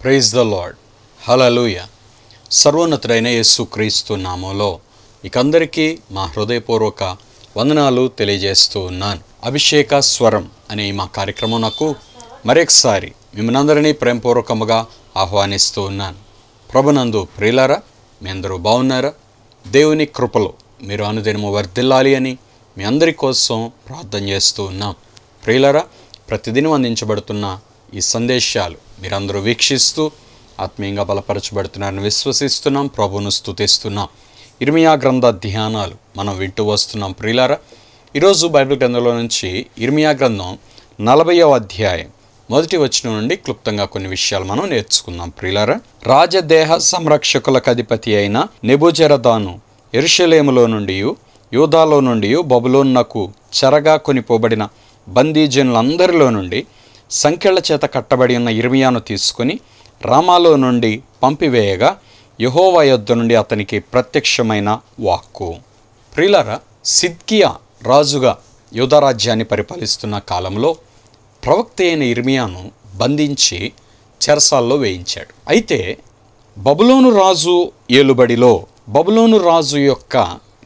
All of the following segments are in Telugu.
ప్రైజ్ ద లాడ్ హలలుయ సర్వోన్నతుడైన యేసు క్రీస్తు నామంలో ఇకందరికీ మా హృదయపూర్వక వందనాలు తెలియజేస్తూ ఉన్నాను అభిషేక స్వరం అనే ఈ మా కార్యక్రమం నాకు మరొకసారి మిమ్మల్ని అందరినీ ప్రేమపూర్వకముగా ఆహ్వానిస్తూ ఉన్నాను ప్రభునందు ప్రియులారా మీ అందరూ బాగున్నారా దేవుని కృపలో మీరు అనుదినము వర్ధిల్లాలి అని మీ అందరి కోసం ప్రార్థన చేస్తూ ఉన్నాం ప్రియులరా ప్రతిదినం అందించబడుతున్న ఈ సందేశాలు మీరందరూ వీక్షిస్తూ ఆత్మీయంగా బలపరచబడుతున్నారని విశ్వసిస్తున్నాం ప్రభువును స్తుతిస్తున్నాం ఇర్మియా గ్రంథ ధ్యానాలు మనం వింటూ వస్తున్నాం ప్రియులారా ఈరోజు బైబిల్ గ్రంథంలో నుంచి ఇర్మియా గ్రంథం నలభైవ అధ్యాయం మొదటి వచనం నుండి క్లుప్తంగా కొన్ని విషయాలు మనం నేర్చుకుందాం ప్రియులారా రాజదేహ సంరక్షకులకు అధిపతి అయిన నెబుజరదాను ఎరుషలేములో నుండి యూదాలో నుండి బబులోన్నకు చెరగా కొనిపోబడిన బందీజనులందరిలో నుండి సంఖ్యల చేత కట్టబడి ఉన్న ఇర్మియాను తీసుకుని రామాలో నుండి పంపివేయగా యహోవా యొద్ద నుండి అతనికి ప్రత్యక్షమైన వాక్కు ప్రియులారా సిద్కియా రాజుగా యూదరాజ్యాన్ని పరిపాలిస్తున్న కాలంలో ప్రవక్త అయిన ఇర్మియాను బంధించి చెరసాల్లో వేయించాడు అయితే బబులోను రాజు ఏలుబడిలో బబులోను రాజు యొక్క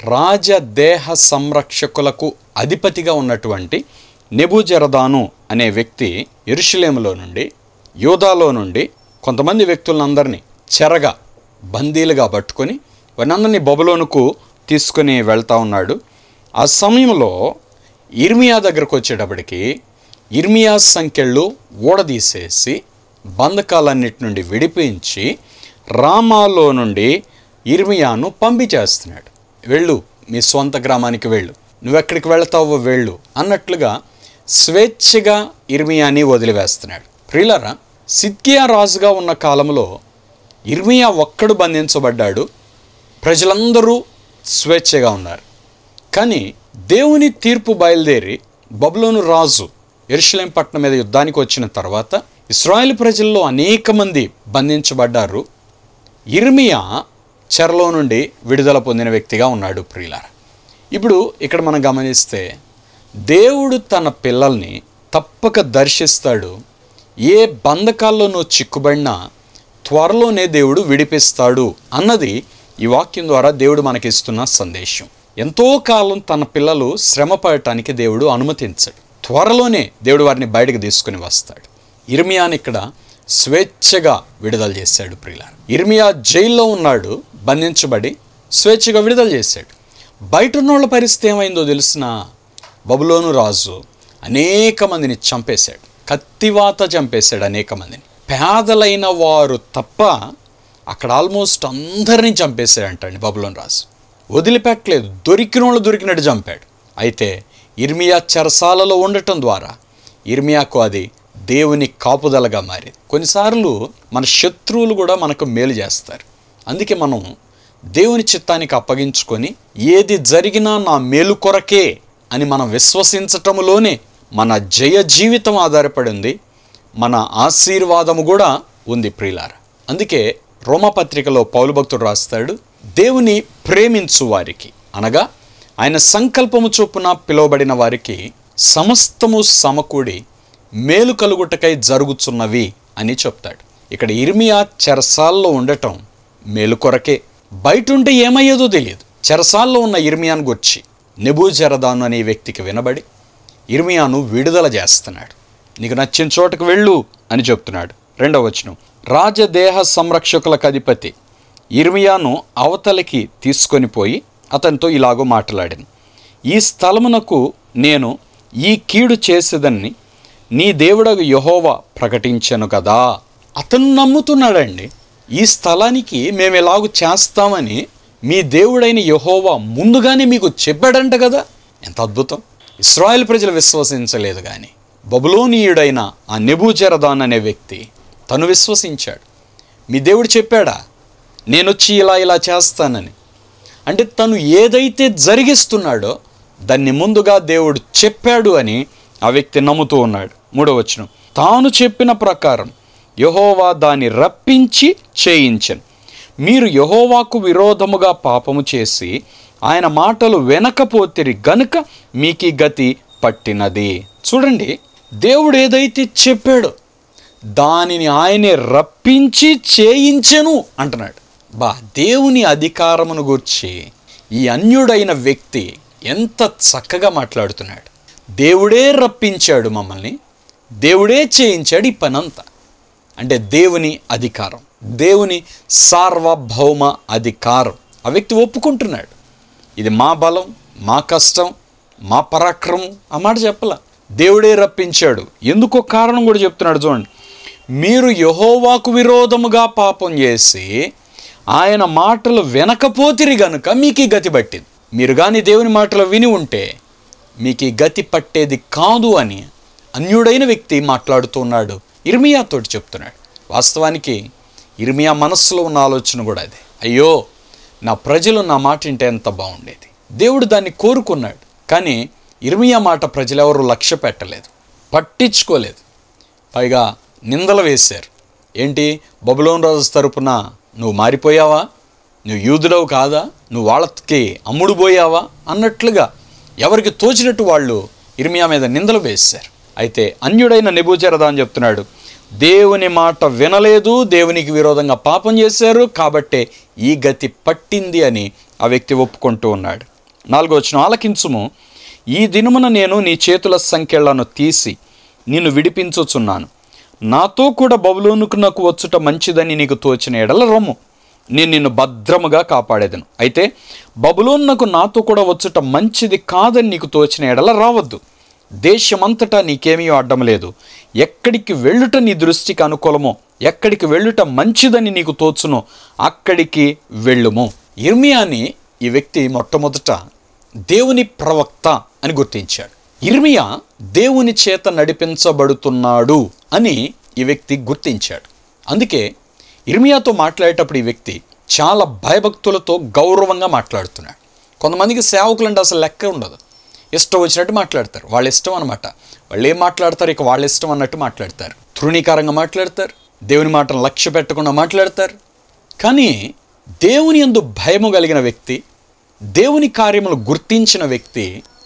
రాజదేహ సంరక్షకులకు అధిపతిగా ఉన్నటువంటి నెబుజరదాను అనే వ్యక్తి ఎరుషులేములో నుండి యోధాలో నుండి కొంతమంది వ్యక్తులందరినీ చెరగా బందీలుగా పట్టుకొని వారందరినీ బబులోనుకు తీసుకుని వెళ్తా ఉన్నాడు ఆ సమయంలో ఇర్మియా దగ్గరకు వచ్చేటప్పటికి ఇర్మియా సంఖ్యలు ఊడదీసేసి బంధకాలన్నిటి నుండి విడిపించి రామాలో నుండి ఇర్మియాను పంపించేస్తున్నాడు వెళ్ళు మీ స్వంత గ్రామానికి వెళ్ళు నువ్వెక్కడికి వెళ్తావో వెళ్ళు అన్నట్లుగా స్వేచ్ఛగా ఇర్మియాని వదిలివేస్తున్నాడు ప్రియులరా సిద్కియా రాజుగా ఉన్న కాలంలో ఇర్మియా ఒక్కడు బంధించబడ్డాడు ప్రజలందరూ స్వేచ్ఛగా ఉన్నారు కానీ దేవుని తీర్పు బయలుదేరి బబులోను రాజు ఎరుషలేం పట్టణం మీద యుద్ధానికి వచ్చిన తర్వాత ఇస్రాయేల్ ప్రజల్లో అనేక మంది బంధించబడ్డారు ఇర్మియా చెరలో నుండి విడుదల పొందిన వ్యక్తిగా ఉన్నాడు ప్రియులార ఇప్పుడు ఇక్కడ మనం గమనిస్తే దేవుడు తన పిల్లల్ని తప్పక దర్శిస్తాడు ఏ బంధకాల్లో నువ్వు చిక్కుబడినా త్వరలోనే దేవుడు విడిపిస్తాడు అన్నది ఈ వాక్యం ద్వారా దేవుడు మనకిస్తున్న సందేశం ఎంతో కాలం తన పిల్లలు శ్రమ పడటానికి దేవుడు అనుమతించడు త్వరలోనే దేవుడు వారిని బయటకు తీసుకుని వస్తాడు ఇర్మియాని ఇక్కడ స్వేచ్ఛగా విడుదల చేశాడు ప్రియుల ఇర్మియా జైల్లో ఉన్నాడు బంధించబడి స్వేచ్ఛగా విడుదల చేశాడు బయట ఉన్నోళ్ళ పరిస్థితి ఏమైందో తెలిసిన బబులోను రాజు అనేక మందిని చంపేశాడు కత్తివాత చంపేశాడు అనేక మందిని పేదలైన వారు తప్ప అక్కడ ఆల్మోస్ట్ అందరినీ చంపేశాడంటండి బబులోన్ రాజు వదిలిపెట్టలేదు దొరికిన వాళ్ళు దొరికినట్టు చంపాడు అయితే ఇర్మియా చెరసాలలో ఉండటం ద్వారా ఇర్మియాకు అది దేవుని కాపుదలగా మారింది కొన్నిసార్లు మన శత్రువులు కూడా మనకు మేలు చేస్తారు అందుకే మనం దేవుని చిత్తానికి అప్పగించుకొని ఏది జరిగినా నా మేలు కొరకే అని మనం విశ్వసించటములోనే మన జయ జీవితం ఆధారపడింది మన ఆశీర్వాదము కూడా ఉంది ప్రియులార అందుకే రోమపత్రికలో పౌలు భక్తుడు రాస్తాడు దేవుని ప్రేమించు వారికి అనగా ఆయన సంకల్పము చొప్పున పిలువబడిన వారికి సమస్తము సమకూడి మేలు కలుగుటకై జరుగుతున్నవి అని చెప్తాడు ఇక్కడ ఇర్మియా చెరసాల్లో ఉండటం మేలు కొరకే బయట ఉంటే ఏమయ్యేదో తెలియదు చెరసాల్లో ఉన్న ఇర్మియాను గుర్చి నెబూజరదాను అనే వ్యక్తికి వినబడి ఇర్మియాను విడుదల చేస్తున్నాడు నీకు నచ్చిన చోటకు వెళ్ళు అని చెప్తున్నాడు రెండవ వచనం రాజదేహ సంరక్షకులకు అధిపతి ఇర్మియాను అవతలికి తీసుకొని పోయి అతనితో ఇలాగో మాట్లాడాను ఈ స్థలమునకు నేను ఈ కీడు చేసేదని నీ దేవుడగు యహోవా ప్రకటించను కదా అతను నమ్ముతున్నాడండి ఈ స్థలానికి మేము ఎలాగూ చేస్తామని మీ దేవుడైన యహోవా ముందుగానే మీకు చెప్పాడంట కదా ఎంత అద్భుతం ఇస్రాయేల్ ప్రజలు విశ్వసించలేదు కానీ బబులోనీయుడైన ఆ నెబూజరదాన్ అనే వ్యక్తి తను విశ్వసించాడు మీ దేవుడు చెప్పాడా నేనొచ్చి ఇలా ఇలా చేస్తానని అంటే తను ఏదైతే జరిగిస్తున్నాడో దాన్ని ముందుగా దేవుడు చెప్పాడు అని ఆ వ్యక్తి నమ్ముతూ ఉన్నాడు మూడో వచనం తాను చెప్పిన ప్రకారం యహోవా దాన్ని రప్పించి చేయించను మీరు యహోవాకు విరోధముగా పాపము చేసి ఆయన మాటలు వెనకపోతిరి గనుక మీకు గతి పట్టినది చూడండి దేవుడు ఏదైతే చెప్పాడో దానిని ఆయనే రప్పించి చేయించెను అంటున్నాడు బా దేవుని అధికారమును గూర్చి ఈ అన్యుడైన వ్యక్తి ఎంత చక్కగా మాట్లాడుతున్నాడు దేవుడే రప్పించాడు మమ్మల్ని దేవుడే చేయించాడు ఈ పనంతా అంటే దేవుని అధికారం దేవుని సార్వభౌమ అధికారం ఆ వ్యక్తి ఒప్పుకుంటున్నాడు ఇది మా బలం మా కష్టం మా పరాక్రమం ఆ మాట చెప్పలా దేవుడే రప్పించాడు ఎందుకో కారణం కూడా చెప్తున్నాడు చూడండి మీరు యహోవాకు విరోధముగా పాపం చేసి ఆయన మాటలు వినకపోతిరి గనుక మీకు ఈ గతి పట్టింది మీరు కానీ దేవుని మాటలు విని ఉంటే మీకు ఈ గతి పట్టేది కాదు అని అన్యుడైన వ్యక్తి మాట్లాడుతున్నాడు ఇర్మియాతోటి చెప్తున్నాడు వాస్తవానికి ఇర్మియా మనస్సులో ఉన్న ఆలోచన కూడా అదే అయ్యో నా ప్రజలు నా మాట వింటే ఎంత బాగుండేది దేవుడు దాన్ని కోరుకున్నాడు కానీ ఇర్మియా మాట ప్రజలెవరూ లక్ష్య పెట్టలేదు పట్టించుకోలేదు పైగా నిందలు వేశారు ఏంటి బబులోన్ రాజు తరపున నువ్వు మారిపోయావా నువ్వు యూదుడవు కాదా నువ్వు వాళ్ళకి అమ్ముడు పోయావా అన్నట్లుగా ఎవరికి తోచినట్టు వాళ్ళు ఇర్మియా మీద నిందలు వేశారు అయితే అన్యుడైన నెబూజరదా అని చెప్తున్నాడు దేవుని మాట వినలేదు దేవునికి విరోధంగా పాపం చేశారు కాబట్టే ఈ గతి పట్టింది అని ఆ వ్యక్తి ఒప్పుకుంటూ ఉన్నాడు నాలుగో వచ్చిన ఆలకించుము ఈ దినమున నేను నీ చేతుల సంఖ్యలను తీసి నిన్ను విడిపించుచున్నాను నాతో కూడా బబులోనుకు నాకు వచ్చుట మంచిదని నీకు తోచిన ఎడల రొమ్ము నేను నిన్ను భద్రముగా కాపాడేదను అయితే బబులోన్నకు నాతో కూడా వచ్చుట మంచిది కాదని నీకు తోచిన ఎడల రావద్దు దేశమంతటా నీకేమీ అడ్డం లేదు ఎక్కడికి వెళ్ళుట నీ దృష్టికి అనుకూలమో ఎక్కడికి వెళ్ళుట మంచిదని నీకు తోచునో అక్కడికి వెళ్ళుము ఇర్మియాని ఈ వ్యక్తి మొట్టమొదట దేవుని ప్రవక్త అని గుర్తించాడు ఇర్మియా దేవుని చేత నడిపించబడుతున్నాడు అని ఈ వ్యక్తి గుర్తించాడు అందుకే ఇర్మియాతో మాట్లాడేటప్పుడు ఈ వ్యక్తి చాలా భయభక్తులతో గౌరవంగా మాట్లాడుతున్నాడు కొంతమందికి సేవకులంటే అసలు లెక్క ఉండదు ఇష్టం వచ్చినట్టు మాట్లాడతారు వాళ్ళ ఇష్టం అనమాట వాళ్ళు ఏం మాట్లాడతారు ఇక వాళ్ళ ఇష్టం అన్నట్టు మాట్లాడతారు తృణీకారంగా మాట్లాడతారు దేవుని మాటను లక్ష్య పెట్టకుండా మాట్లాడతారు కానీ దేవుని యందు భయము కలిగిన వ్యక్తి దేవుని కార్యములు గుర్తించిన వ్యక్తి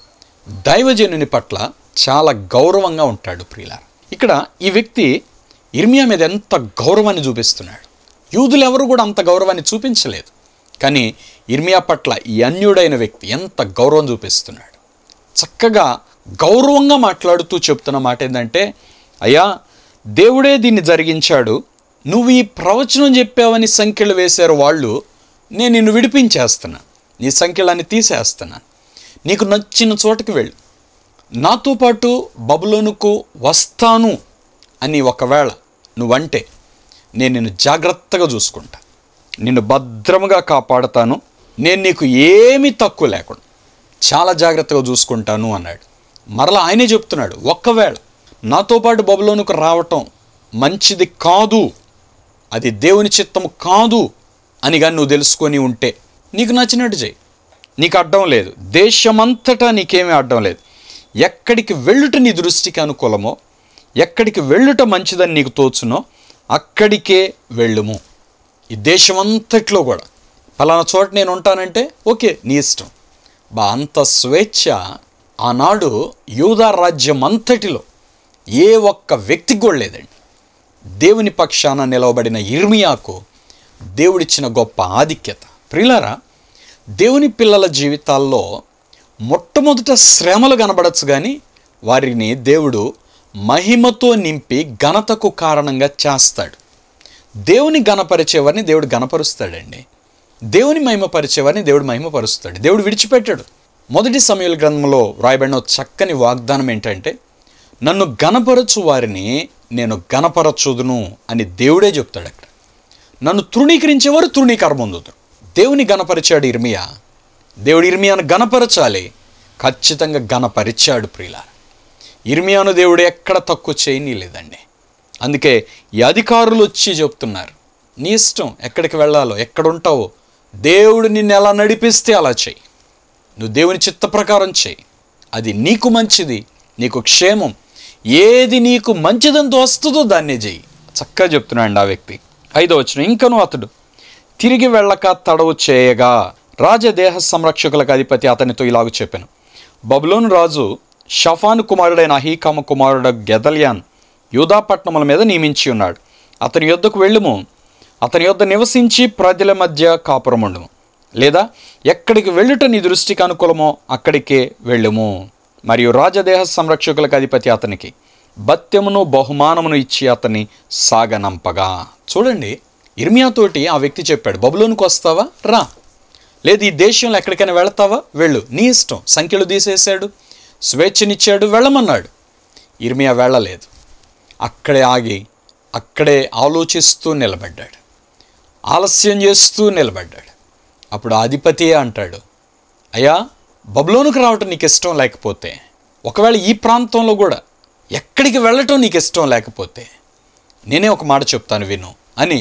దైవజనుని పట్ల చాలా గౌరవంగా ఉంటాడు ప్రియుల ఇక్కడ ఈ వ్యక్తి ఇర్మియా మీద ఎంత గౌరవాన్ని చూపిస్తున్నాడు యూదులు ఎవరు కూడా అంత గౌరవాన్ని చూపించలేదు కానీ ఇర్మియా పట్ల ఈ అన్యుడైన వ్యక్తి ఎంత గౌరవం చూపిస్తున్నాడు చక్కగా గౌరవంగా మాట్లాడుతూ చెప్తున్న మాట ఏంటంటే అయ్యా దేవుడే దీన్ని జరిగించాడు నువ్వు ఈ ప్రవచనం చెప్పావని సంఖ్యలు వేశారు వాళ్ళు నేను నిన్ను విడిపించేస్తున్నా నీ సంఖ్యలన్నీ తీసేస్తున్నాను నీకు నచ్చిన చోటకి వెళ్ళు నాతో పాటు బబులోనుకు వస్తాను అని ఒకవేళ నువ్వంటే నేను నిన్ను జాగ్రత్తగా చూసుకుంటా నిన్ను భద్రముగా కాపాడుతాను నేను నీకు ఏమీ తక్కువ లేకుండా చాలా జాగ్రత్తగా చూసుకుంటాను అన్నాడు మరలా ఆయనే చెప్తున్నాడు ఒక్కవేళ నాతో పాటు బబులోనుకు రావటం మంచిది కాదు అది దేవుని చిత్తము కాదు అని కానీ నువ్వు తెలుసుకొని ఉంటే నీకు నచ్చినట్టు చేయి నీకు అడ్డం లేదు దేశమంతటా నీకేమీ అడ్డం లేదు ఎక్కడికి వెళ్ళుట నీ దృష్టికి అనుకూలమో ఎక్కడికి వెళ్ళుట మంచిదని నీకు తోచునో అక్కడికే వెళ్ళుము ఈ దేశమంతట్లో కూడా పలానా చోట నేను ఉంటానంటే ఓకే నీ ఇష్టం బా అంత స్వేచ్ఛ ఆనాడు యూదా రాజ్యం అంతటిలో ఏ ఒక్క వ్యక్తికి కూడా లేదండి దేవుని పక్షాన నిలవబడిన ఇర్మియాకు దేవుడిచ్చిన గొప్ప ఆధిక్యత ప్రియులారా దేవుని పిల్లల జీవితాల్లో మొట్టమొదట శ్రమలు కనబడచ్చు కానీ వారిని దేవుడు మహిమతో నింపి ఘనతకు కారణంగా చేస్తాడు దేవుని గణపరిచేవారిని దేవుడు గణపరుస్తాడండి దేవుని మహిమపరిచేవారిని దేవుడు మహిమపరుస్తాడు దేవుడు విడిచిపెట్టాడు మొదటి సమయాల గ్రంథంలో రాయబడిన ఒక చక్కని వాగ్దానం ఏంటంటే నన్ను గణపరచు వారిని నేను గణపరచుదును అని దేవుడే చెప్తాడు అక్కడ నన్ను తృణీకరించేవారు తృణీకారం పొందుతారు దేవుని గణపరిచాడు ఇర్మియా దేవుడు ఇర్మియాను గణపరచాలి ఖచ్చితంగా గణపరిచాడు ప్రియుల ఇర్మియాను దేవుడు ఎక్కడ తక్కువ చేయని లేదండి అందుకే ఈ అధికారులు వచ్చి చెప్తున్నారు నీ ఇష్టం ఎక్కడికి వెళ్ళాలో ఎక్కడ ఉంటావో దేవుడు నిన్ను ఎలా నడిపిస్తే అలా చెయ్యి నువ్వు దేవుని చిత్త ప్రకారం చెయ్యి అది నీకు మంచిది నీకు క్షేమం ఏది నీకు మంచిదంతో వస్తుందో దాన్నే చెయ్యి చక్కగా చెప్తున్నాడు ఆ వ్యక్తి ఐదో వచ్చిన ఇంకను అతడు తిరిగి వెళ్ళక తడవు చేయగా రాజదేహ సంరక్షకులకు అధిపతి అతనితో ఇలాగ చెప్పాను బబులోను రాజు షఫాను కుమారుడైన అహీకామ కుమారుడు గెదల్యాన్ యూదాపట్నముల మీద నియమించి ఉన్నాడు అతని యొద్దకు వెళ్ళుము అతని యొద్ద నివసించి ప్రజల మధ్య కాపురముండుము లేదా ఎక్కడికి వెళ్ళుట నీ దృష్టికి అనుకూలమో అక్కడికే వెళ్ళుము మరియు రాజదేహ సంరక్షకులకు అధిపతి అతనికి భత్యమును బహుమానమును ఇచ్చి అతన్ని సాగనంపగా చూడండి ఇర్మియాతోటి ఆ వ్యక్తి చెప్పాడు బబులోనికి వస్తావా రా లేదు ఈ దేశంలో ఎక్కడికైనా వెళతావా వెళ్ళు నీ ఇష్టం సంఖ్యలు తీసేశాడు స్వేచ్ఛనిచ్చాడు వెళ్ళమన్నాడు ఇర్మియా వెళ్ళలేదు అక్కడే ఆగి అక్కడే ఆలోచిస్తూ నిలబడ్డాడు ఆలస్యం చేస్తూ నిలబడ్డాడు అప్పుడు ఆ అధిపతి అంటాడు అయ్యా బబులోనికి రావటం నీకు ఇష్టం లేకపోతే ఒకవేళ ఈ ప్రాంతంలో కూడా ఎక్కడికి వెళ్ళటం నీకు ఇష్టం లేకపోతే నేనే ఒక మాట చెప్తాను విను అని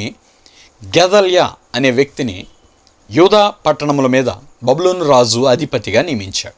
గెదల్యా అనే వ్యక్తిని యూదా పట్టణముల మీద బబులోను రాజు అధిపతిగా నియమించాడు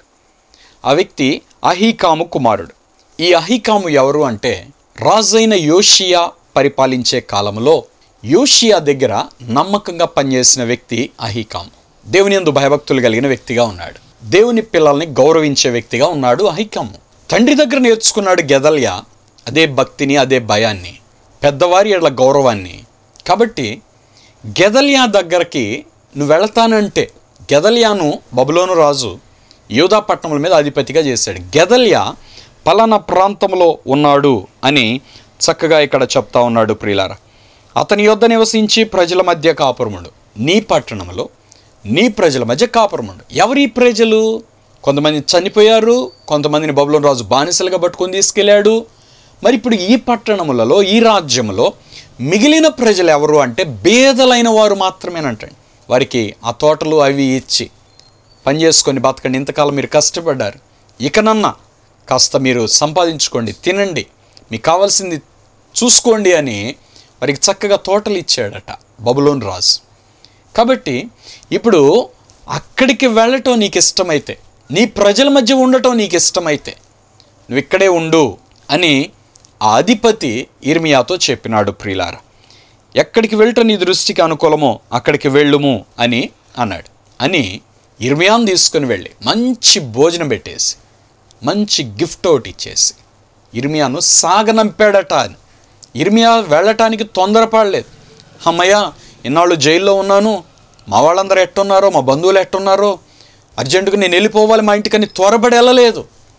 ఆ వ్యక్తి అహీకాము కుమారుడు ఈ అహీకాము ఎవరు అంటే రాజైన యోషియా పరిపాలించే కాలంలో యోషియా దగ్గర నమ్మకంగా పనిచేసిన వ్యక్తి అహీకాము దేవుని యందు భయభక్తులు కలిగిన వ్యక్తిగా ఉన్నాడు దేవుని పిల్లల్ని గౌరవించే వ్యక్తిగా ఉన్నాడు అహీకాము తండ్రి దగ్గర నేర్చుకున్నాడు గెదల్యా అదే భక్తిని అదే భయాన్ని పెద్దవారి ఎడ్ల గౌరవాన్ని కాబట్టి గెదల్యా దగ్గరికి నువ్వు వెళతానంటే గెదల్యాను బబులోను రాజు యూదా పట్టణముల మీద అధిపతిగా చేశాడు గెదల్యా పలానా ప్రాంతంలో ఉన్నాడు అని చక్కగా ఇక్కడ చెప్తా ఉన్నాడు ప్రియులారా అతని యొద్ద నివసించి ప్రజల మధ్య కాపురముడు నీ పట్టణంలో నీ ప్రజల మధ్య కాపురముండు ఎవరి ప్రజలు కొంతమంది చనిపోయారు కొంతమందిని బబులోని రాజు బానిసలుగా పట్టుకొని తీసుకెళ్ళాడు మరి ఇప్పుడు ఈ పట్టణములలో ఈ రాజ్యములో మిగిలిన ప్రజలు ఎవరు అంటే బేదలైన వారు మాత్రమేనంటండి వారికి ఆ తోటలు అవి ఇచ్చి పని చేసుకొని బతకండి ఇంతకాలం మీరు కష్టపడ్డారు ఇకనన్నా కాస్త మీరు సంపాదించుకోండి తినండి మీకు కావాల్సింది చూసుకోండి అని వారికి చక్కగా తోటలు ఇచ్చాడట బబులోన్ రాజు కాబట్టి ఇప్పుడు అక్కడికి వెళ్ళటం నీకు ఇష్టమైతే నీ ప్రజల మధ్య ఉండటం నీకు ఇష్టమైతే నువ్వు ఇక్కడే ఉండు అని ఆ అధిపతి ఇర్మియాతో చెప్పినాడు ప్రియులార ఎక్కడికి వెళ్ళటం నీ దృష్టికి అనుకూలమో అక్కడికి వెళ్ళుము అని అన్నాడు అని ఇర్మియాను తీసుకుని వెళ్ళి మంచి భోజనం పెట్టేసి మంచి గిఫ్ట్ ఒకటి ఇచ్చేసి ఇర్మియాను సాగనంపాడట అని ఇర్మియా వెళ్ళటానికి తొందరపడలేదు అమ్మయ్య ఇన్నాళ్ళు జైల్లో ఉన్నాను మా వాళ్ళందరూ ఎట్టున్నారో మా బంధువులు ఎట్టున్నారో అర్జెంటుగా నేను వెళ్ళిపోవాలి మా ఇంటికని త్వరపడి వెళ్ళలేదు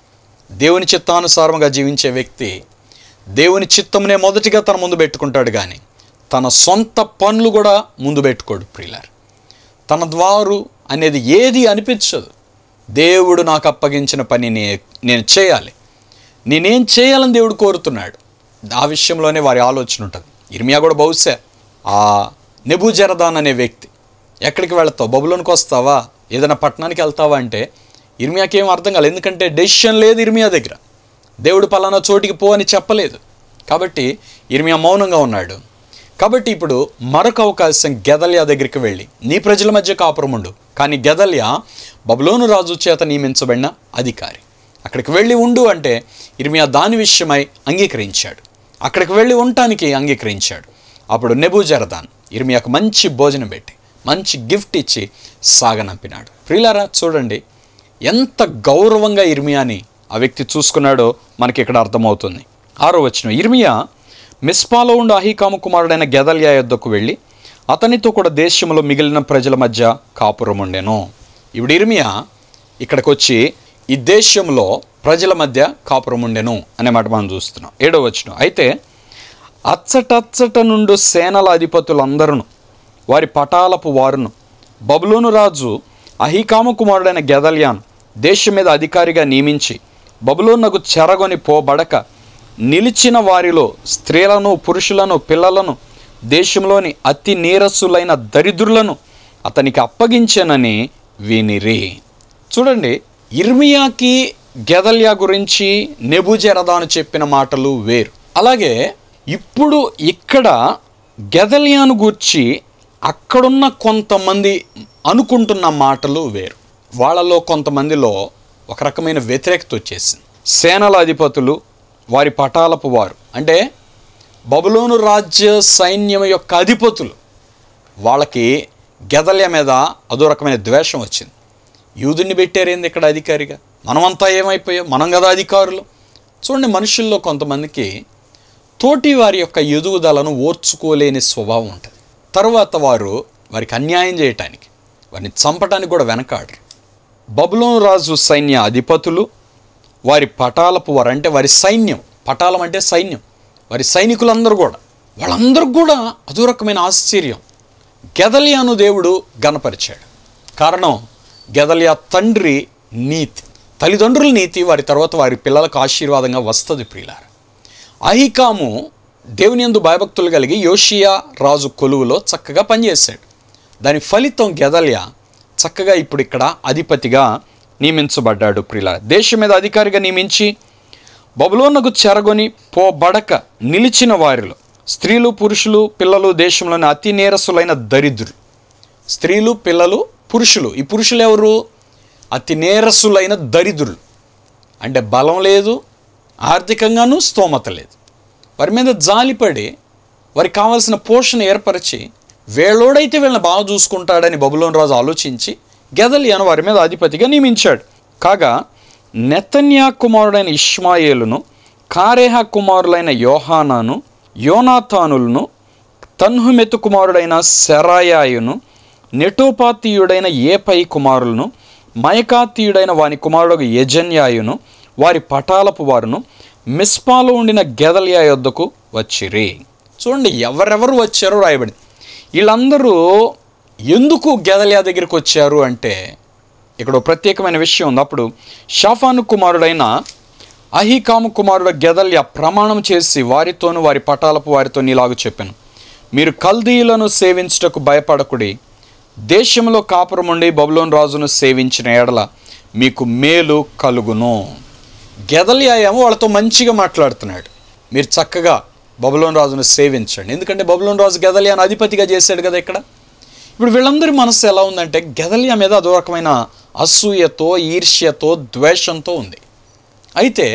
దేవుని చిత్తానుసారంగా జీవించే వ్యక్తి దేవుని చిత్తమునే మొదటిగా తన ముందు పెట్టుకుంటాడు కానీ తన సొంత పనులు కూడా ముందు పెట్టుకోడు ప్రియులారు తన ద్వారు అనేది ఏది అనిపించదు దేవుడు నాకు అప్పగించిన పని నే- నేను చేయాలి నేనేం చేయాలని దేవుడు కోరుతున్నాడు ఆ విషయంలోనే వారి ఆలోచన ఉంటుంది ఇర్మియా కూడా బహుశా ఆ నెబుజరదాన్ అనే వ్యక్తి ఎక్కడికి వెళ్తావు బబులోనికి వస్తావా ఏదైనా పట్టణానికి వెళ్తావా అంటే ఇర్మియాకి ఏం అర్థం కాలేదు ఎందుకంటే డెసిషన్ లేదు ఇర్మియా దగ్గర దేవుడు పలానా చోటికి పో అని చెప్పలేదు కాబట్టి ఇర్మియా మౌనంగా ఉన్నాడు కాబట్టి ఇప్పుడు మరొక అవకాశం గెదల్యా దగ్గరికి వెళ్ళి నీ ప్రజల మధ్య కాపురం ఉండు కానీ గెదల్యా బబులోను రాజు చేత నియమించబడిన అధికారి అక్కడికి వెళ్ళి ఉండు అంటే ఇర్మియా దాని విషయమై అంగీకరించాడు అక్కడికి వెళ్ళి ఉండటానికి అంగీకరించాడు అప్పుడు నెబూజరదాన్ ఇర్మియాకు మంచి భోజనం పెట్టి మంచి గిఫ్ట్ ఇచ్చి సాగనంపినాడు ప్రియులారా చూడండి ఎంత గౌరవంగా ఇర్మియాని ఆ వ్యక్తి చూసుకున్నాడో మనకి ఇక్కడ అర్థమవుతుంది ఆరో వచ్చిన ఇర్మియా మిస్పాలో ఉండు అహీకాము కుమారుడైన గెదల్యా యొద్దకు వెళ్ళి అతనితో కూడా దేశంలో మిగిలిన ప్రజల మధ్య కాపురం ఉండెను ఇప్పుడు ఇర్మియా ఇక్కడికి వచ్చి ఈ దేశంలో ప్రజల మధ్య కాపురం ఉండెను అనే మాట మనం చూస్తున్నాం ఏడో వచ్చిన అయితే అచ్చటచ్చట నుండు సేనల అధిపతులందరూ వారి పటాలపు వారును బబులోను రాజు అహీకాము కుమారుడైన గెదల్యాన్ దేశం మీద అధికారిగా నియమించి బబులోనకు చెరగొని పోబడక నిలిచిన వారిలో స్త్రీలను పురుషులను పిల్లలను దేశంలోని అతి నీరస్సులైన దరిద్రులను అతనికి అప్పగించానని వినిరి చూడండి ఇర్మియాకి గెదల్యా గురించి నెబుజెరదాను చెప్పిన మాటలు వేరు అలాగే ఇప్పుడు ఇక్కడ గెదల్యాను గూర్చి అక్కడున్న కొంతమంది అనుకుంటున్న మాటలు వేరు వాళ్ళలో కొంతమందిలో ఒక రకమైన వ్యతిరేకత వచ్చేసింది సేనల అధిపతులు వారి పటాలపు వారు అంటే బబులోను రాజ్య సైన్యం యొక్క అధిపతులు వాళ్ళకి గెదల్య మీద అదో రకమైన ద్వేషం వచ్చింది యూదుని పెట్టారేంది ఇక్కడ అధికారిగా మనమంతా ఏమైపోయాం మనం కదా అధికారులు చూడండి మనుషుల్లో కొంతమందికి తోటి వారి యొక్క ఎదుగుదలను ఓర్చుకోలేని స్వభావం ఉంటుంది తర్వాత వారు వారికి అన్యాయం చేయటానికి వారిని చంపటానికి కూడా వెనకాడరు బబులోను రాజు సైన్య అధిపతులు వారి పటాలపు వారు అంటే వారి సైన్యం పటాలం అంటే సైన్యం వారి సైనికులందరూ కూడా వాళ్ళందరూ కూడా అదో రకమైన ఆశ్చర్యం గెదలియాను దేవుడు గనపరిచాడు కారణం గెదలియా తండ్రి నీతి తల్లిదండ్రుల నీతి వారి తర్వాత వారి పిల్లలకు ఆశీర్వాదంగా వస్తుంది ప్రియులార అహికాము దేవుని యందు భయభక్తులు కలిగి యోషియా రాజు కొలువులో చక్కగా పనిచేశాడు దాని ఫలితం గెదలియా చక్కగా ఇప్పుడు ఇక్కడ అధిపతిగా నియమించబడ్డాడు ప్రిల దేశం మీద అధికారిగా నియమించి బబులోనకు చెరగొని పోబడక నిలిచిన వారిలో స్త్రీలు పురుషులు పిల్లలు దేశంలోని అతి నేరసులైన దరిద్రులు స్త్రీలు పిల్లలు పురుషులు ఈ పురుషులు ఎవరు అతి నేరసులైన దరిద్రులు అంటే బలం లేదు ఆర్థికంగానూ స్తోమత లేదు వారి మీద జాలిపడి వారికి కావాల్సిన పోషణ ఏర్పరిచి వేళోడైతే వీళ్ళని బాగా చూసుకుంటాడని బబులోన్ రాజు ఆలోచించి గెదలియాను వారి మీద అధిపతిగా నియమించాడు కాగా నెతన్యా కుమారుడైన ఇష్మాయేలును కారేహ కుమారులైన యోహానాను యోనాథానులను తన్హుమెతు కుమారుడైన సెరాయాయును నెటోపాతీయుడైన ఏపై కుమారులను మయకాతీయుడైన వాని కుమారుడు యజన్యాయును వారి పటాలపు వారును మిస్పాలో ఉండిన గెదలియా యొద్దకు వచ్చిరి చూడండి ఎవరెవరు వచ్చారో రాయబడింది వీళ్ళందరూ ఎందుకు గెదలియా దగ్గరికి వచ్చారు అంటే ఇక్కడ ఒక ప్రత్యేకమైన విషయం ఉంది అప్పుడు షాఫాను కుమారుడైన అహికాము కుమారుడు గెదల్య ప్రమాణం చేసి వారితోను వారి పటాలపు వారితో ఇలాగ చెప్పాను మీరు కల్దీయులను సేవించుటకు భయపడకుడి దేశంలో కాపురముండి బబులోన్ రాజును సేవించిన ఎడల మీకు మేలు కలుగును గెదలియా ఏమో వాళ్ళతో మంచిగా మాట్లాడుతున్నాడు మీరు చక్కగా బబులోన్ రాజును సేవించండి ఎందుకంటే బబులోన్ రాజు గెదలియాను అధిపతిగా చేశాడు కదా ఇక్కడ ఇప్పుడు వీళ్ళందరి మనస్సు ఎలా ఉందంటే గెదలియా మీద అదో రకమైన అసూయతో ఈర్ష్యతో ద్వేషంతో ఉంది అయితే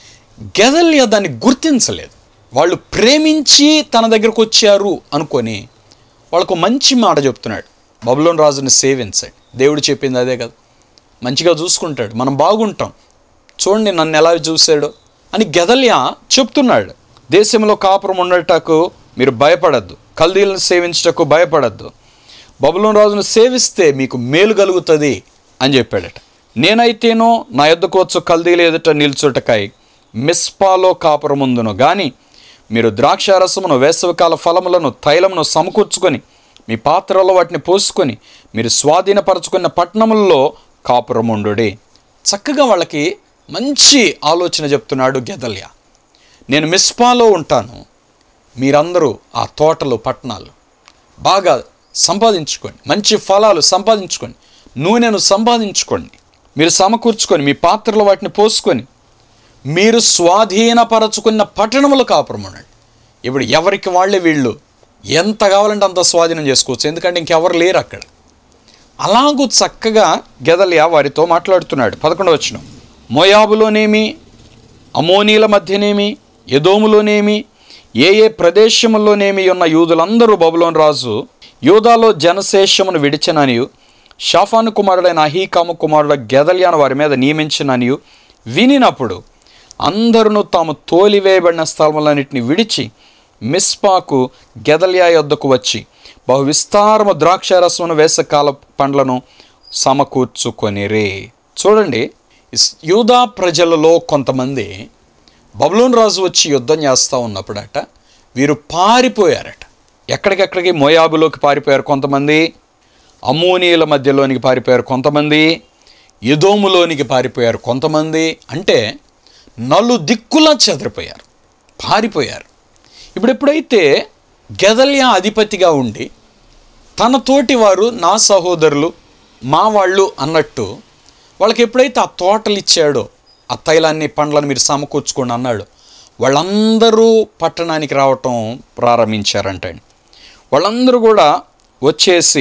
గెదలియా దాన్ని గుర్తించలేదు వాళ్ళు ప్రేమించి తన దగ్గరకు వచ్చారు అనుకొని వాళ్ళకు మంచి మాట చెప్తున్నాడు బబులోన్ రాజుని సేవించండి దేవుడు చెప్పింది అదే కదా మంచిగా చూసుకుంటాడు మనం బాగుంటాం చూడండి నన్ను ఎలా చూశాడు అని గెదలియా చెప్తున్నాడు దేశంలో కాపురం ఉండటకు మీరు భయపడద్దు కల్దీలను సేవించుటకు భయపడద్దు బబులోన్ రాజును సేవిస్తే మీకు మేలు కలుగుతుంది అని చెప్పాడట నేనైతేనో నా యొద్దకు వచ్చు కల్దీలు ఎదుట నిల్చుటకై మిస్పాలో కాపురముందును గాని మీరు ద్రాక్షారసమును వేసవికాల ఫలములను తైలమును సమకూర్చుకొని మీ పాత్రలో వాటిని పోసుకొని మీరు స్వాధీనపరచుకున్న పట్టణములలో కాపురముండుడి చక్కగా వాళ్ళకి మంచి ఆలోచన చెప్తున్నాడు గెదల్యా నేను మిస్పాలో ఉంటాను మీరందరూ ఆ తోటలు పట్టణాలు బాగా సంపాదించుకోండి మంచి ఫలాలు సంపాదించుకోండి నూనెను సంపాదించుకోండి మీరు సమకూర్చుకొని మీ పాత్రలో వాటిని పోసుకొని మీరు స్వాధీనపరచుకున్న పట్టణములు కాపురం ఉండండి ఇప్పుడు ఎవరికి వాళ్ళే వీళ్ళు ఎంత కావాలంటే అంత స్వాధీనం చేసుకోవచ్చు ఎందుకంటే ఇంకెవరు లేరు అక్కడ అలాగూ చక్కగా గెదలియా వారితో మాట్లాడుతున్నాడు పదకొండవ వచనం మోయాబులోనేమి అమోనీల మధ్యనేమి ఎదోములోనేమి ఏ ఏ ప్రదేశములోనేమి ఉన్న యూదులందరూ బబులోన్ రాజు యూదాలో జనశేషమును విడిచననియు షాఫాను కుమారుడైన అహీకాము కుమారుడు గెదలియాను వారి మీద నియమించిననియు వినినప్పుడు అందరూ తాము తోలివేయబడిన స్థలములన్నింటినీ విడిచి మిస్పాకు గెదలియా యొద్దకు వచ్చి బహు విస్తారము ద్రాక్షారసమును వేసకాల పండ్లను సమకూర్చుకొనిరే చూడండి ఇస్- యూదా ప్రజలలో కొంతమంది బబులోన్ రాజు వచ్చి యుద్ధం చేస్తూ ఉన్నప్పుడట వీరు పారిపోయారట ఎక్కడికెక్కడికి మోయాబులోకి పారిపోయారు కొంతమంది అమ్మోనీయుల మధ్యలోనికి పారిపోయారు కొంతమంది ఎదోములోనికి పారిపోయారు కొంతమంది అంటే నలు దిక్కులా చెదిరిపోయారు పారిపోయారు ఇప్పుడు ఎప్పుడైతే గెదల్యా అధిపతిగా ఉండి తన తోటి వారు నా సహోదరులు మా వాళ్ళు అన్నట్టు వాళ్ళకి ఎప్పుడైతే ఆ తోటలు ఇచ్చాడో ఆ తైలాన్ని పండ్లను మీరు సమకూర్చుకోండి అన్నాడు వాళ్ళందరూ పట్టణానికి రావటం ప్రారంభించారంటండి వాళ్ళందరూ కూడా వచ్చేసి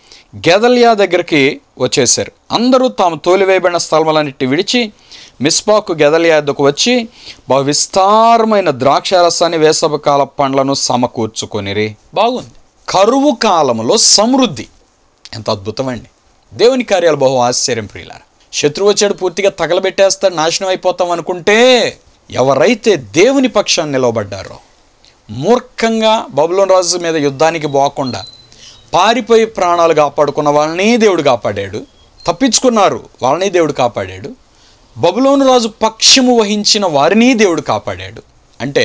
గెదలియా దగ్గరికి వచ్చేసారు అందరూ తాము తోలివేయబడిన స్థలములన్నిటి విడిచి మిస్పాకు గెదలియా వద్దకు వచ్చి బహు విస్తారమైన ద్రాక్షారసాన్ని వేసవకాల పండ్లను సమకూర్చుకొనిరి బాగుంది కరువు కాలంలో సమృద్ధి ఎంత అద్భుతమండి దేవుని కార్యాలు బహు ఆశ్చర్యం ప్రియులారా శత్రువు వచ్చాడు పూర్తిగా తగలబెట్టేస్తాడు నాశనం అయిపోతాం అనుకుంటే ఎవరైతే దేవుని పక్షాన్ని నిలవబడ్డారో మూర్ఖంగా బబులోన్ రాజు మీద యుద్ధానికి పోకుండా పారిపోయి ప్రాణాలు కాపాడుకున్న వాళ్ళని దేవుడు కాపాడాడు తప్పించుకున్నారు వాళ్ళని దేవుడు కాపాడాడు బబులోను రాజు పక్షము వహించిన వారిని దేవుడు కాపాడాడు అంటే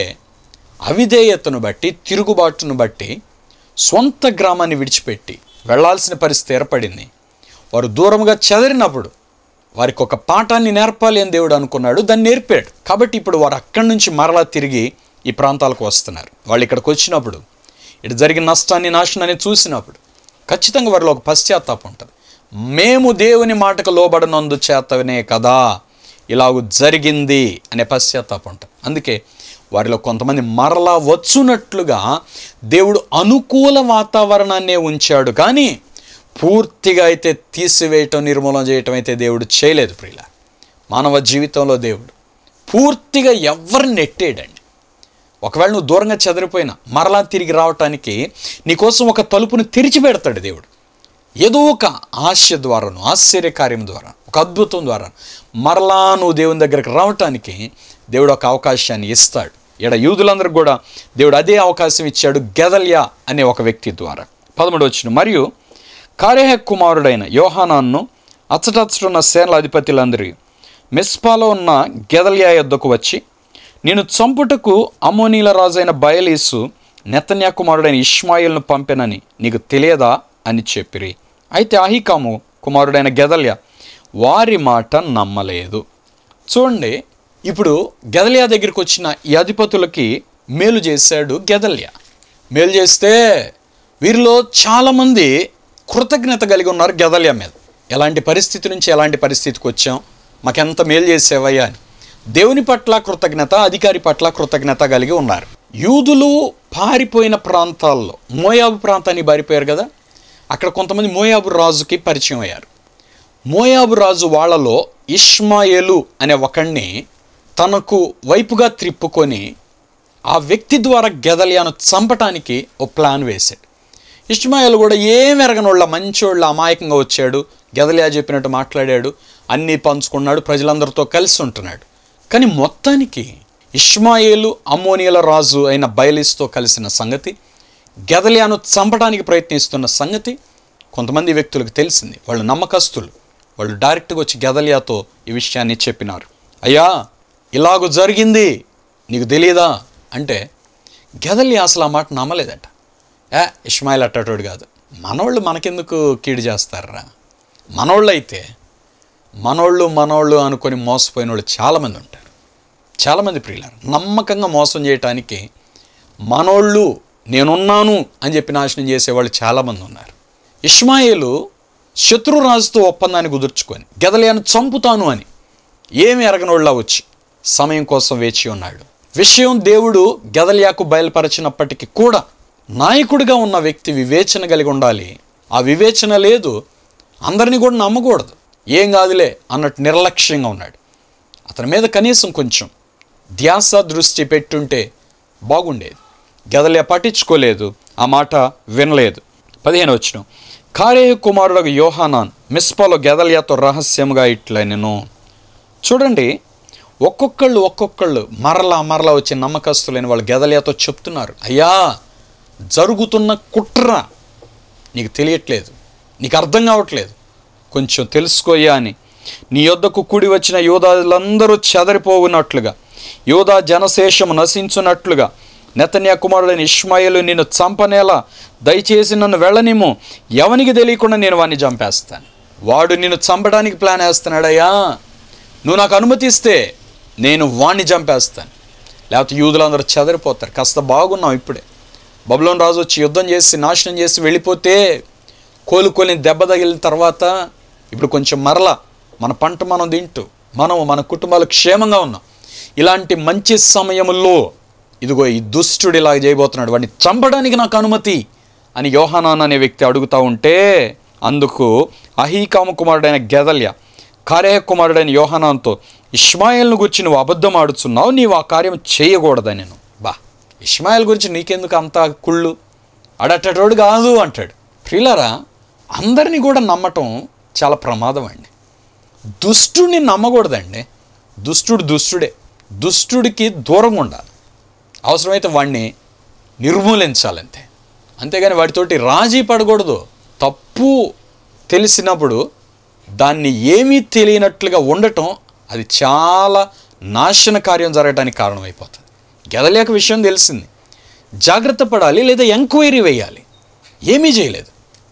అవిధేయతను బట్టి తిరుగుబాటును బట్టి సొంత గ్రామాన్ని విడిచిపెట్టి వెళ్ళాల్సిన పరిస్థితి ఏర్పడింది వారు దూరంగా చెదరినప్పుడు వారికి ఒక పాఠాన్ని నేర్పాలి అని దేవుడు అనుకున్నాడు దాన్ని నేర్పాడు కాబట్టి ఇప్పుడు వారు అక్కడి నుంచి మరలా తిరిగి ఈ ప్రాంతాలకు వస్తున్నారు వాళ్ళు ఇక్కడికి వచ్చినప్పుడు ఇటు జరిగిన నష్టాన్ని నాశనాన్ని చూసినప్పుడు ఖచ్చితంగా వారిలో ఒక పశ్చాత్తాపం ఉంటుంది మేము దేవుని మాటకు లోబడనందు చేతనే కదా ఇలాగ జరిగింది అనే పశ్చాత్తాపం ఉంటుంది అందుకే వారిలో కొంతమంది మరలా వచ్చునట్లుగా దేవుడు అనుకూల వాతావరణాన్నే ఉంచాడు కానీ పూర్తిగా అయితే తీసివేయటం నిర్మూలన చేయటం అయితే దేవుడు చేయలేదు ప్రియుల మానవ జీవితంలో దేవుడు పూర్తిగా ఎవరిని నెట్టేయడండి ఒకవేళ నువ్వు దూరంగా చెదిరిపోయినా మరలా తిరిగి రావటానికి నీకోసం ఒక తలుపుని తెరిచి పెడతాడు దేవుడు ఏదో ఒక ఆశ ద్వారాను ఆశ్చర్యకార్యం ద్వారా ఒక అద్భుతం ద్వారా మరలా నువ్వు దేవుని దగ్గరికి రావటానికి దేవుడు ఒక అవకాశాన్ని ఇస్తాడు ఇక్కడ యూదులందరికీ కూడా దేవుడు అదే అవకాశం ఇచ్చాడు గెదల్యా అనే ఒక వ్యక్తి ద్వారా పదమూడు వచ్చిన మరియు కారేహ కుమారుడైన యోహానాన్ను అచ్చటచ్చటున్న సేనల అధిపతులందరి మిస్పాలో ఉన్న గెదల్యా యొద్దకు వచ్చి నేను చంపుటకు అమోనీల రాజైన బయలీసు నెతన్యా కుమారుడైన ఇష్మాయిల్ను పంపెనని నీకు తెలియదా అని చెప్పిరి అయితే అహికాము కుమారుడైన గెదల్య వారి మాట నమ్మలేదు చూడండి ఇప్పుడు గెదల్యా దగ్గరికి వచ్చిన ఈ అధిపతులకి మేలు చేశాడు గెదల్య మేలు చేస్తే వీరిలో చాలామంది కృతజ్ఞత కలిగి ఉన్నారు గెదల్య మీద ఎలాంటి పరిస్థితి నుంచి ఎలాంటి పరిస్థితికి వచ్చాం మాకెంత మేలు చేసేవయ్యా అని దేవుని పట్ల కృతజ్ఞత అధికారి పట్ల కృతజ్ఞత కలిగి ఉన్నారు యూదులు పారిపోయిన ప్రాంతాల్లో మోయాబు ప్రాంతానికి పారిపోయారు కదా అక్కడ కొంతమంది మోయాబు రాజుకి పరిచయం అయ్యారు మోయాబు రాజు వాళ్ళలో ఇష్మాయేలు అనే ఒకడిని తనకు వైపుగా త్రిప్పుకొని ఆ వ్యక్తి ద్వారా గెదలియాను చంపటానికి ఓ ప్లాన్ వేశాడు ఇష్మాయిల్ కూడా ఏం ఎరగనోళ్ళ మంచోళ్ళ అమాయకంగా వచ్చాడు గెదలియా చెప్పినట్టు మాట్లాడాడు అన్నీ పంచుకున్నాడు ప్రజలందరితో కలిసి ఉంటున్నాడు కానీ మొత్తానికి ఇష్మాయేలు అమ్మోనియల రాజు అయిన బయలిస్తో కలిసిన సంగతి గెదలియాను చంపడానికి ప్రయత్నిస్తున్న సంగతి కొంతమంది వ్యక్తులకు తెలిసింది వాళ్ళు నమ్మకస్తులు వాళ్ళు డైరెక్ట్గా వచ్చి గెదలియాతో ఈ విషయాన్ని చెప్పినారు అయ్యా ఇలాగూ జరిగింది నీకు తెలియదా అంటే గెదలియా అసలు ఆ మాట నమ్మలేదట ఏ ఇస్మాయిల్ అట్టటోడు కాదు మనోళ్ళు మనకెందుకు కీడు చేస్తారా మనోళ్ళు అయితే మనోళ్ళు మనోళ్ళు అనుకొని మోసపోయిన వాళ్ళు చాలామంది ఉంటారు చాలామంది ప్రియులారు నమ్మకంగా మోసం చేయటానికి మనోళ్ళు నేనున్నాను అని చెప్పి నాశనం చేసేవాళ్ళు చాలామంది ఉన్నారు ఇష్మాయిలు శత్రురాజుతో ఒప్పందాన్ని కుదుర్చుకొని గెదలియాను చంపుతాను అని ఏమి ఎరగనోళ్ళ వచ్చి సమయం కోసం వేచి ఉన్నాడు విషయం దేవుడు గెదలియాకు బయలుపరిచినప్పటికీ కూడా నాయకుడిగా ఉన్న వ్యక్తి వివేచన కలిగి ఉండాలి ఆ వివేచన లేదు అందరినీ కూడా నమ్మకూడదు ఏం కాదులే అన్నట్టు నిర్లక్ష్యంగా ఉన్నాడు అతని మీద కనీసం కొంచెం ధ్యాస దృష్టి పెట్టుంటే బాగుండేది గెదలియా పట్టించుకోలేదు ఆ మాట వినలేదు పదిహేను వచ్చిన కారేయ కుమారుడు యోహానాన్ మిస్పాలో గెదలియాతో రహస్యముగా ఇట్లా నేను చూడండి ఒక్కొక్కళ్ళు ఒక్కొక్కళ్ళు మరలా మరలా వచ్చే నమ్మకస్తులైన వాళ్ళు గెదలియాతో చెప్తున్నారు అయ్యా జరుగుతున్న కుట్ర నీకు తెలియట్లేదు నీకు అర్థం కావట్లేదు కొంచెం తెలుసుకోయా అని నీ యొద్దకు కూడి వచ్చిన యోధాలందరూ చెదరిపోవునట్లుగా యోధా జనశేషము నశించున్నట్లుగా నెతన్యా కుమారుడైన ఇష్మాయిలు నిన్ను చంపనేలా దయచేసి నన్ను వెళ్ళనిము ఎవనికి తెలియకుండా నేను వాడిని చంపేస్తాను వాడు నిన్ను చంపడానికి ప్లాన్ వేస్తున్నాడయ్యా నువ్వు నాకు అనుమతిస్తే నేను వాణ్ణి చంపేస్తాను లేకపోతే యూదులందరూ చెదరిపోతారు కాస్త బాగున్నాం ఇప్పుడే బబులోన్ రాజు వచ్చి యుద్ధం చేసి నాశనం చేసి వెళ్ళిపోతే కోలుకొని దెబ్బ తగిలిన తర్వాత ఇప్పుడు కొంచెం మరలా మన పంట మనం తింటూ మనం మన కుటుంబాలు క్షేమంగా ఉన్నాం ఇలాంటి మంచి సమయంలో ఇదిగో ఈ దుష్టుడు ఇలాగ చేయబోతున్నాడు వాడిని చంపడానికి నాకు అనుమతి అని యోహానాన్ అనే వ్యక్తి అడుగుతా ఉంటే అందుకు అహీకాము కుమారుడైన గెదల్య కారేహ కుమారుడైన యోహానాన్తో ఇష్మాయిల్ను గురించి నువ్వు అబద్ధం ఆడుచున్నావు నీవు ఆ కార్యం చేయకూడదని నేను బా ఇష్మాయిల్ గురించి నీకెందుకు అంత కుళ్ళు అడట్టటోడు కాదు అంటాడు ప్రియులారా అందరినీ కూడా నమ్మటం చాలా ప్రమాదం అండి దుష్టుడిని నమ్మకూడదండి దుష్టుడు దుష్టుడే దుష్టుడికి దూరంగా ఉండాలి అవసరమైతే వాడిని నిర్మూలించాలంతే అంతేగాని వాటితోటి రాజీ పడకూడదు తప్పు తెలిసినప్పుడు దాన్ని ఏమీ తెలియనట్లుగా ఉండటం అది చాలా నాశన కార్యం జరగడానికి కారణమైపోతుంది గెదలేక విషయం తెలిసింది జాగ్రత్త పడాలి లేదా ఎంక్వైరీ వేయాలి ఏమీ చేయలేదు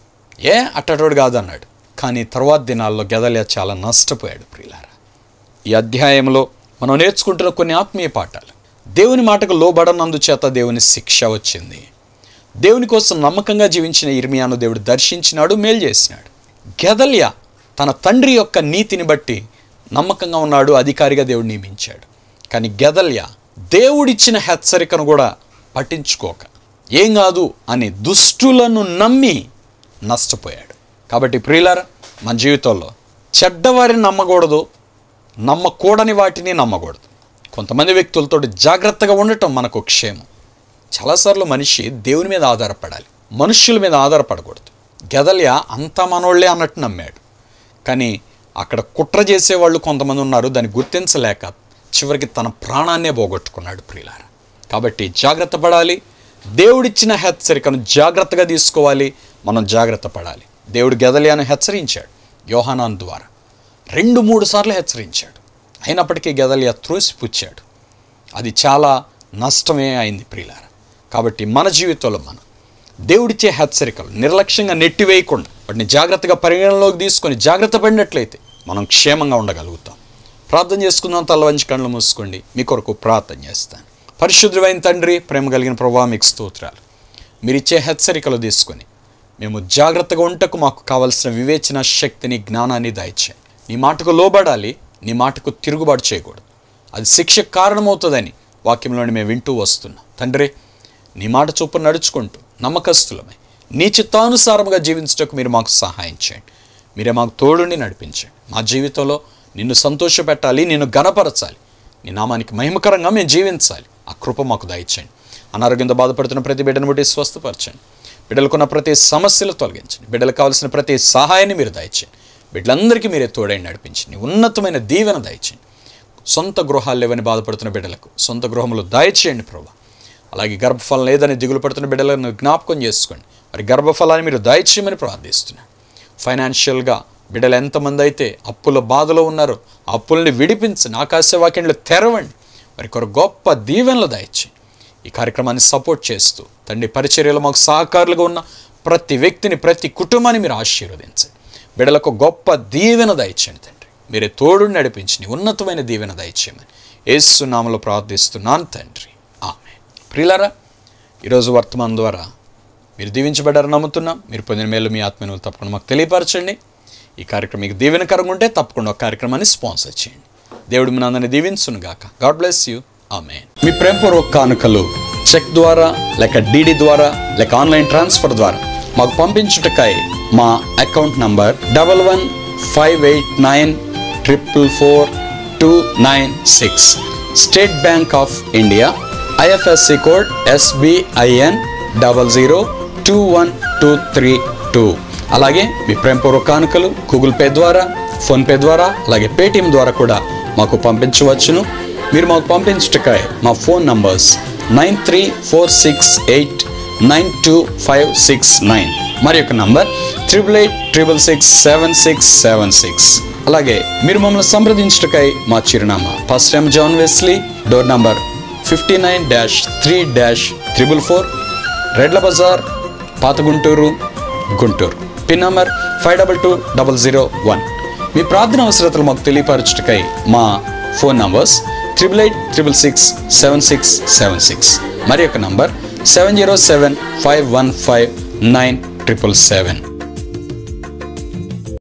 ఏ అట్టటోడు కాదన్నాడు కానీ తర్వాత దినాల్లో గెదలే చాలా నష్టపోయాడు ప్రియులారా ఈ అధ్యాయంలో మనం నేర్చుకుంటున్న కొన్ని ఆత్మీయ పాఠాలు దేవుని మాటకు లోబడనందు చేత దేవుని శిక్ష వచ్చింది దేవుని కోసం నమ్మకంగా జీవించిన ఇర్మియాను దేవుడు దర్శించినాడు మేలు చేసినాడు గెదల్య తన తండ్రి యొక్క నీతిని బట్టి నమ్మకంగా ఉన్నాడు అధికారిగా దేవుడు నియమించాడు కానీ గెదల్య దేవుడిచ్చిన హెచ్చరికను కూడా పట్టించుకోక ఏం కాదు అని దుష్టులను నమ్మి నష్టపోయాడు కాబట్టి ప్రియులారా మన జీవితంలో చెడ్డవారిని నమ్మకూడదు నమ్మకూడని వాటిని నమ్మకూడదు కొంతమంది వ్యక్తులతో జాగ్రత్తగా ఉండటం మనకు క్షేమం చాలాసార్లు మనిషి దేవుని మీద ఆధారపడాలి మనుష్యుల మీద ఆధారపడకూడదు గెదల్య అంతా మనోళ్ళే అన్నట్టు నమ్మాడు కానీ అక్కడ కుట్ర చేసేవాళ్ళు కొంతమంది ఉన్నారు దాన్ని గుర్తించలేక చివరికి తన ప్రాణాన్నే పోగొట్టుకున్నాడు ప్రియులారా కాబట్టి జాగ్రత్త పడాలి దేవుడిచ్చిన హెచ్చరికను జాగ్రత్తగా తీసుకోవాలి మనం జాగ్రత్త పడాలి దేవుడు గెదలియాను హెచ్చరించాడు యోహానాన్ ద్వారా రెండు మూడు సార్లు హెచ్చరించాడు అయినప్పటికీ గెదలియా త్రోసిపుచ్చాడు అది చాలా నష్టమే అయింది ప్రియులారా కాబట్టి మన జీవితంలో మనం దేవుడిచ్చే హెచ్చరికలు నిర్లక్ష్యంగా నెట్టివేయకుండా వాటిని జాగ్రత్తగా పరిగణనలోకి తీసుకొని జాగ్రత్త పడినట్లయితే మనం క్షేమంగా ఉండగలుగుతాం ప్రార్థన చేసుకుందాం తల వంచి కళ్ళు మూసుకోండి మీ కొరకు ప్రార్థన చేస్తాను పరిశుద్ధమైన తండ్రి ప్రేమ కలిగిన ప్రభావ మీకు స్తోత్రాలు మీరు ఇచ్చే హెచ్చరికలు తీసుకొని మేము జాగ్రత్తగా ఉంటకు మాకు కావలసిన వివేచన శక్తిని జ్ఞానాన్ని దయచేయండి నీ మాటకు లోబడాలి నీ మాటకు తిరుగుబాటు చేయకూడదు అది శిక్ష కారణమవుతుందని వాక్యంలోని మేము వింటూ వస్తున్నాం తండ్రి నీ మాట చొప్పున నడుచుకుంటూ నమ్మకస్తులమై నీ చిత్తానుసారముగా జీవించటకు మీరు మాకు సహాయం చేయండి మీరే మాకు తోడుని నడిపించండి మా జీవితంలో నిన్ను సంతోషపెట్టాలి నిన్ను గనపరచాలి నీ నామానికి మహిమకరంగా మేము జీవించాలి ఆ కృప మాకు దయచేయండి అనారోగ్యంతో బాధపడుతున్న ప్రతి బిడ్డను బట్టి స్వస్థపరచండి బిడ్డలకున్న ప్రతి సమస్యలు తొలగించండి బిడ్డలకు కావాల్సిన ప్రతి సహాయాన్ని మీరు దయచేయండి బిడ్డలందరికీ మీరే తోడై నడిపించండి ఉన్నతమైన దీవెన దయచేయండి సొంత గృహాలు లేవని బాధపడుతున్న బిడ్డలకు సొంత గృహములు దయచేయండి ప్రభా అలాగే గర్భఫలం లేదని దిగులు పడుతున్న బిడ్డలను జ్ఞాపకం చేసుకోండి మరి గర్భఫలాన్ని మీరు దయచేయమని ప్రార్థిస్తున్నాను ఫైనాన్షియల్గా బిడ్డలు ఎంతమంది అయితే అప్పుల బాధలో ఉన్నారో ఆ అప్పుల్ని విడిపించండి ఆకాశవాక్యంలో తెరవండి మరి కొర గొప్ప దీవెనలు దయచేయండి ఈ కార్యక్రమాన్ని సపోర్ట్ చేస్తూ తండ్రి పరిచర్యలో మాకు సహకారులుగా ఉన్న ప్రతి వ్యక్తిని ప్రతి కుటుంబాన్ని మీరు ఆశీర్వదించండి బిడ్డలకు గొప్ప దీవెన దయచేయండి తండ్రి మీరే తోడు నడిపించి నీ ఉన్నతమైన దీవెన దయచేయమని ఏసునామలో ప్రార్థిస్తున్నాను తండ్రి ఆమె ప్రియులారా ఈరోజు వర్తమానం ద్వారా మీరు దీవించబడ్డారని నమ్ముతున్నాం మీరు పొందిన మేలు మీ ఆత్మీయులు తప్పకుండా మాకు తెలియపరచండి ఈ కార్యక్రమం మీకు దీవెనకరంగా ఉంటే తప్పకుండా ఒక కార్యక్రమాన్ని స్పాన్సర్ చేయండి దేవుడు మీ అందరిని దీవించును గాక గాడ్ బ్లెస్ యూ ఆమె మీ ప్రేమపూర్వక కానుకలు చెక్ ద్వారా లేక డీడీ ద్వారా లేక ఆన్లైన్ ట్రాన్స్ఫర్ ద్వారా మాకు పంపించుటకై మా account number double one five eight nine triple four two nine six State Bank of India IFSC code SBIN double zero two one two three two అలాగే మీ ప్రేమపూర్వక కానుకలు గూగుల్ పే ద్వారా ఫోన్పే ద్వారా అలాగే పేటిఎం ద్వారా కూడా మాకు పంపించవచ్చును మీరు మాకు పంపించుటకై మా phone numbers nine three four six eight nine two five six nine మరి యొక్క number triple eight triple six seven six seven six అలాగే మీరు మమ్మల్ని సంప్రదించుటకై మా చిరునామా first time John Wesley door number fifty nine dash three dash triple four Redla Bazar పాత Guntur Guntur pin number five double two double zero one మీ ప్రార్థన అవసరతలు మాకు తెలియపరచుటకై మా phone numbers triple eight triple six seven six seven six మరి యొక్క number seven zero seven five one five nine triple seven